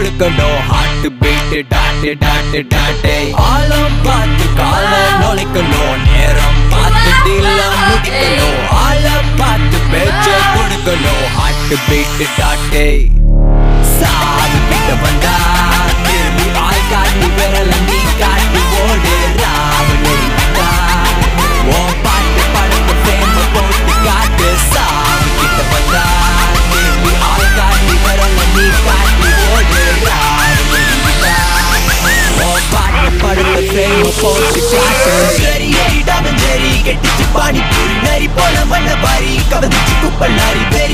கொடுக்கணும் heart beat டாட்டு டாட்டு டாட்டு ஆழம் பார்த்து கால நுழைக்கணும் நேரம் பார்த்து டீலம் முடிக்கணும் ஆழம் பார்த்து பேச்ச கொடுக்கணும் ஹார்ட் பீட் டாட்டு சாமி கிட்ட வந்தா திரும்பி ஆள் காட்டி விரல நீ காட்டி ஓடு ராவணி வந்தா உன் பாட்டு படத்து ஃபேம போட்டு காட்டு சாமி கிட்ட வந்தா திரும்பி ஆள் காட்டி விரல நீ காட்டி ஓடு ராவணி வந்தா உன் பாட்டு படத்து ஃபேம போட்டு காட்டு சரி அடிடாம சரி கெட்டிச்சு பானி பூரி நரி போல வண்ண பாரி கவனிச்சு குப்பல் நாரி